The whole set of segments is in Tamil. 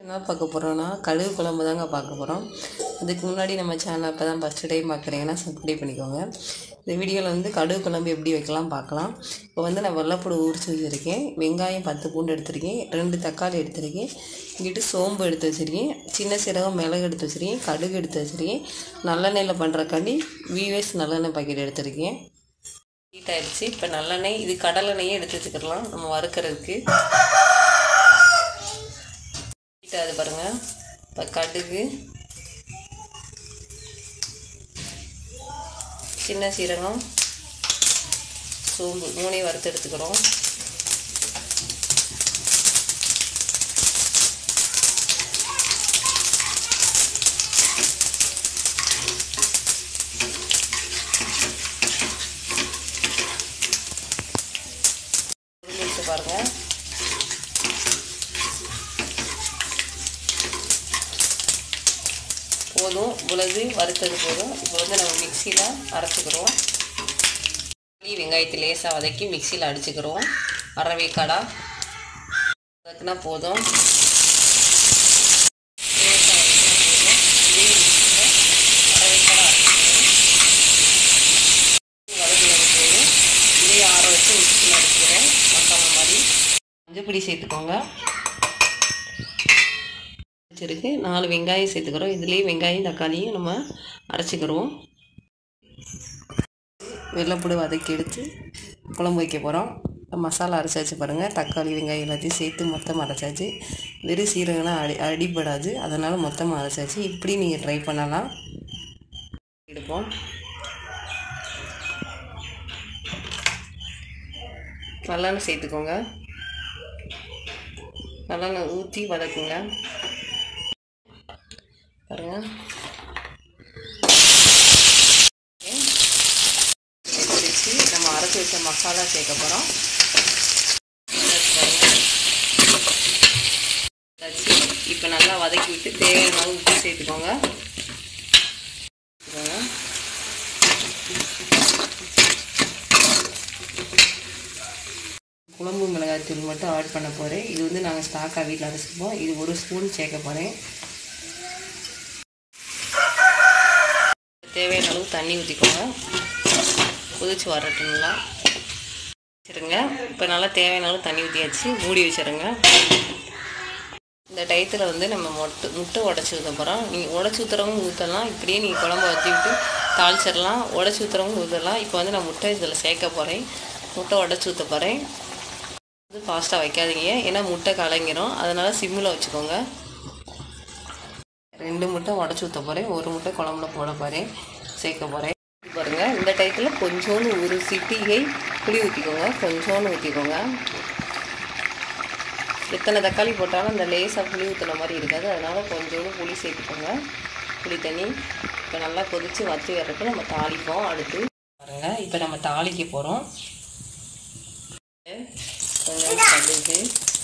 என்ன பார்க்க போகிறோன்னா கடுகு குழம்பு தாங்க பார்க்க போகிறோம் அதுக்கு முன்னாடி நம்ம சேனலை இப்போ தான் ஃபஸ்ட்டு டைம் பார்க்குறீங்கன்னா சப்ஸ்கிரைப் பண்ணிக்கோங்க இந்த வீடியோவில் வந்து கடுகு குழம்பு எப்படி வைக்கலாம் பார்க்கலாம் இப்போ வந்து நான் வெள்ளைப்பூடு உரிச்சு வச்சுருக்கேன் வெங்காயம் பத்து பூண்டு எடுத்திருக்கேன் ரெண்டு தக்காளி எடுத்திருக்கேன் இங்கிட்டு சோம்பு எடுத்து வச்சுருக்கேன் சின்ன சீரகம் மிளகு எடுத்து வச்சுருக்கேன் கடுகு எடுத்து வச்சுருக்கேன் நல்லெண்ணெயில் பண்ணுறக்காண்டி விவேஸ் நல்லெண்ணெய் பாக்கெட் எடுத்திருக்கேன் ஹீட் ஆயிடுச்சு இப்போ நல்லெண்ணெய் இது கடலெண்ணெயே எடுத்து வச்சுக்கலாம் நம்ம வறுக்கிறதுக்கு ஹீட் ஆகுது பாருங்கள் இப்போ கடுகு சின்ன சீரகம் சோம்பு மூணையும் வறுத்து எடுத்துக்கிறோம் உருளிட்டு பாருங்கள் போதும் உலகு வறுத்தது போதும் இப்போ வந்து நம்ம மிக்சியில் அரைச்சிக்கிறோம் தக்காளி வெங்காயத்தை லேசாக வதக்கி மிக்சியில் அடிச்சுக்கிறோம் அரை வேக்காடா வதக்குனா போதும் லேசா வதக்குனா போதும். இதே மிக்சியில் அரை வேக்காடா அரைச்சிக்கிறோம் வதக்குனது போதும் இதே ஆற வச்சு மிக்சியில் அடிச்சுக்கிறோம் மசாலா மாதிரி மஞ்சப்பொடி சேர்த்துக்கோங்க வச்சுருக்கு நாலு வெங்காயம் சேர்த்துக்கிறோம் இதுலேயே வெங்காயம் தக்காளியும் நம்ம அரைச்சிக்கிறோம் வெள்ளைப்பூடு வதக்கி எடுத்து குழம்பு வைக்க போகிறோம் மசாலா அரைச்சாச்சு பாருங்கள் தக்காளி வெங்காயம் எல்லாத்தையும் சேர்த்து மொத்தமாக அரைச்சாச்சு வெறும் சீரகம்லாம் அடி அடிபடாது அதனால் மொத்தமாக அரைச்சாச்சு இப்படி நீங்கள் ட்ரை பண்ணலாம் எடுப்போம் நல்லெண்ணெய் சேர்த்துக்கோங்க நல்லெண்ணெய் ஊற்றி வதக்குங்க பாருங்க வச்சு நம்ம அரைச்சி வச்ச மசாலா சேர்க்க போகிறோம் வச்சு இப்போ நல்லா வதக்கி விட்டு தேவையான அளவு உப்பு சேர்த்துக்கோங்க சேர்த்துக்கோங்க. குழம்பு மிளகாய் தூள் மட்டும் ஆட் பண்ண போகிறேன் இது வந்து நாங்கள் ஸ்டாக்காக வீட்டில் அரைச்சிப்போம் இது ஒரு ஸ்பூன் சேர்க்க போகிறேன் தேவையான அளவு தண்ணி ஊற்றிக்கோங்க கொதிச்சு வரட்டுங்களா வச்சுருங்க இப்போ நல்லா தேவையான அளவு தண்ணி ஊற்றியாச்சு மூடி வச்சுருங்க இந்த டயத்தில் வந்து நம்ம மொட்டை முட்டை உடச்சி ஊற்ற போகிறோம் நீங்கள் உடச்சி ஊற்றுறவங்க ஊற்றலாம் இப்படியே நீங்கள் குழம்பு வற்றி விட்டு தாளிச்சிடலாம் உடச்சி ஊற்றுறவங்க ஊற்றலாம் இப்போ வந்து நான் முட்டை இதில் சேர்க்க போகிறேன் முட்டை உடச்சி ஊற்ற போகிறேன் வந்து ஃபாஸ்ட்டாக வைக்காதீங்க ஏன்னா முட்டை கலங்கிரும் அதனால் சிம்மில் வச்சுக்கோங்க ரெண்டு முட்டை உடச்சி ஊற்ற போகிறேன் ஒரு முட்டை குழம்புல போட போகிறேன் சேர்க்க போகிறேன் பாருங்கள் இந்த டயத்தில் கொஞ்சோண்டு ஒரு சிட்டிகை புளி ஊற்றிக்கோங்க கொஞ்சோண்டு ஊற்றிக்கோங்க எத்தனை தக்காளி போட்டாலும் அந்த லேசாக புளி ஊற்றுன மாதிரி இருக்காது அதனால் கொஞ்சோண்டு புளி சேர்த்துக்கோங்க புளி தண்ணி இப்போ நல்லா கொதித்து வற்றி வர்றதுக்கு நம்ம தாளிப்போம் அடுத்து பாருங்கள் இப்போ நம்ம தாளிக்க போகிறோம் கொஞ்சம் கடுகு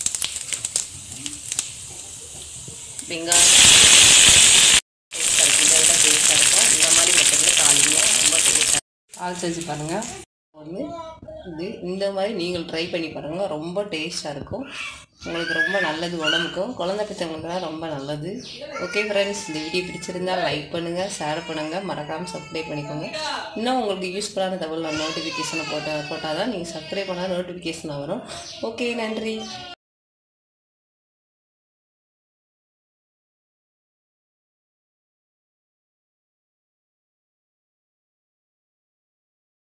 வெங்காயம் டேஸ்ட்டாக இருக்கும் இதை விட டேஸ்ட்டாக இருக்கும் இந்த மாதிரி மெத்தடில் தாளிங்க ரொம்ப டேஸ்ட்டாக தாளிச்சு வச்சு பாருங்கள் வந்து இது இந்த மாதிரி நீங்கள் ட்ரை பண்ணி பாருங்கள் ரொம்ப டேஸ்ட்டாக இருக்கும் உங்களுக்கு ரொம்ப நல்லது உடம்புக்கும் குழந்தை பச்சவங்களுக்குலாம் ரொம்ப நல்லது ஓகே ஃப்ரெண்ட்ஸ் இந்த வீடியோ பிடிச்சிருந்தா லைக் பண்ணுங்கள் ஷேர் பண்ணுங்கள் மறக்காமல் சப்ஸ்கிரைப் பண்ணிக்கோங்க இன்னும் உங்களுக்கு யூஸ்ஃபுல்லான தகவல் நோட்டிஃபிகேஷனை போட்டால் போட்டால் தான் நீங்கள் சப்ஸ்கிரைப் பண்ணால் நோட்டிஃபிகேஷன் வரும் ஓகே நன்றி